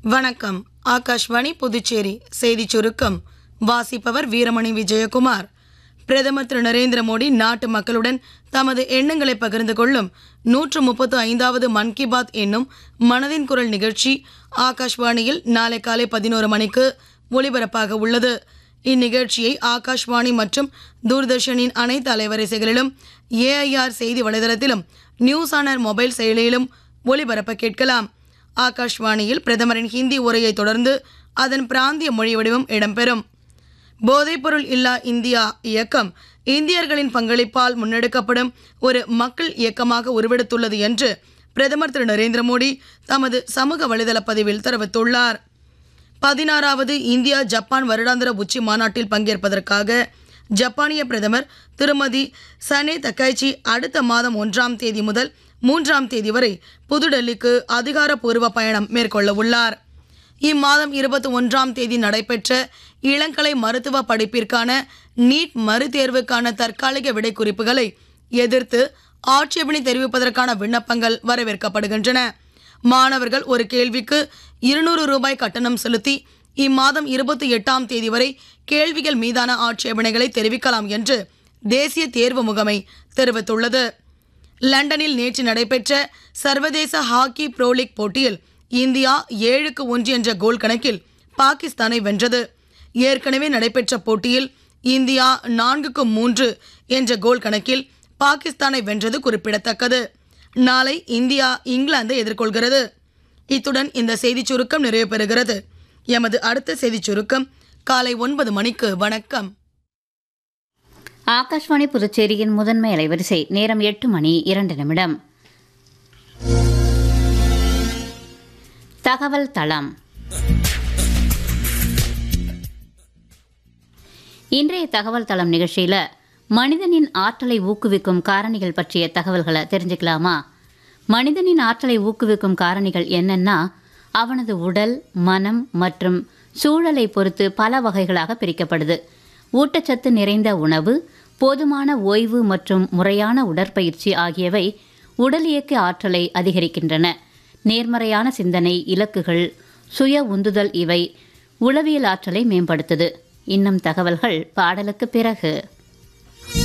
வணக்கம் ஆகாஷ்வாணி புதுச்சேரி செய்திச் சுருக்கம் வாசிப்பவர் வீரமணி விஜயகுமார் பிரதமர் திரு நரேந்திர மோடி நாட்டு மக்களுடன் தமது எண்ணங்களை பகிர்ந்து கொள்ளும் நூற்று முப்பத்து ஐந்தாவது மன் கி பாத் என்னும் மனதின் குரல் நிகழ்ச்சி ஆகாஷ்வாணியில் நாளை காலை பதினோரு மணிக்கு ஒளிபரப்பாக உள்ளது இந்நிகழ்ச்சியை ஆகாஷ்வாணி மற்றும் தூர்தர்ஷனின் அனைத்து அலைவரிசைகளிலும் ஏஐஆர் செய்தி வலைதளத்திலும் நியூஸ் ஆனர் மொபைல் செயலியிலும் ஒளிபரப்ப கேட்கலாம் ஆகாஷ்வாணியில் பிரதமரின் ஹிந்தி உரையை தொடர்ந்து அதன் பிராந்திய மொழி வடிவம் இடம்பெறும் போதைப்பொருள் இல்லா இந்தியா இயக்கம் இந்தியர்களின் பங்களிப்பால் முன்னெடுக்கப்படும் ஒரு மக்கள் இயக்கமாக உருவெடுத்துள்ளது என்று பிரதமர் திரு நரேந்திர மோடி தமது சமூக வலைதள பதிவில் தெரிவித்துள்ளார் பதினாறாவது இந்தியா ஜப்பான் வருடாந்திர உச்சி மாநாட்டில் பங்கேற்பதற்காக ஜப்பானிய பிரதமர் திருமதி சனே தக்கைச்சி அடுத்த மாதம் ஒன்றாம் தேதி முதல் மூன்றாம் தேதி வரை புதுடெல்லிக்கு அதிகாரப்பூர்வ பயணம் மேற்கொள்ள உள்ளார் இம்மாதம் இருபத்தி ஒன்றாம் தேதி நடைபெற்ற இளங்கலை மருத்துவ படிப்பிற்கான நீட் மறுதேர்வுக்கான தற்காலிக விடைக்குறிப்புகளை எதிர்த்து ஆட்சேபனை தெரிவிப்பதற்கான விண்ணப்பங்கள் வரவேற்கப்படுகின்றன மாணவர்கள் ஒரு கேள்விக்கு இருநூறு ரூபாய் கட்டணம் செலுத்தி இம்மாதம் இருபத்தி எட்டாம் தேதி வரை கேள்விகள் மீதான ஆட்சேபனைகளை தெரிவிக்கலாம் என்று தேசிய தேர்வு முகமை தெரிவித்துள்ளது லண்டனில் நேற்று நடைபெற்ற சர்வதேச ஹாக்கி ப்ரோ லீக் போட்டியில் இந்தியா ஏழுக்கு ஒன்று என்ற கோல் கணக்கில் பாகிஸ்தானை வென்றது ஏற்கனவே நடைபெற்ற போட்டியில் இந்தியா நான்குக்கு மூன்று என்ற கோல் கணக்கில் பாகிஸ்தானை வென்றது குறிப்பிடத்தக்கது நாளை இந்தியா இங்கிலாந்தை எதிர்கொள்கிறது இத்துடன் இந்த செய்திச் சுருக்கம் நிறைவு பெறுகிறது எமது அடுத்த செய்திச் சுருக்கம் காலை ஒன்பது மணிக்கு வணக்கம் ஆகாஷ்வாணி புதுச்சேரியின் முதன்மை அலைவரிசை நேரம் எட்டு மணி இரண்டு நிமிடம் தகவல் தளம் இன்றைய தகவல் தளம் நிகழ்ச்சியில் மனிதனின் ஆற்றலை ஊக்குவிக்கும் காரணிகள் பற்றிய தகவல்களை தெரிஞ்சுக்கலாமா மனிதனின் ஆற்றலை ஊக்குவிக்கும் காரணிகள் என்னன்னா அவனது உடல் மனம் மற்றும் சூழலை பொறுத்து பல வகைகளாக பிரிக்கப்படுது ஊட்டச்சத்து நிறைந்த உணவு போதுமான ஓய்வு மற்றும் முறையான உடற்பயிற்சி ஆகியவை உடல் இயக்க ஆற்றலை அதிகரிக்கின்றன நேர்மறையான சிந்தனை இலக்குகள் சுய உந்துதல் இவை உளவியல் ஆற்றலை மேம்படுத்துது இன்னும் தகவல்கள் பாடலுக்கு பிறகு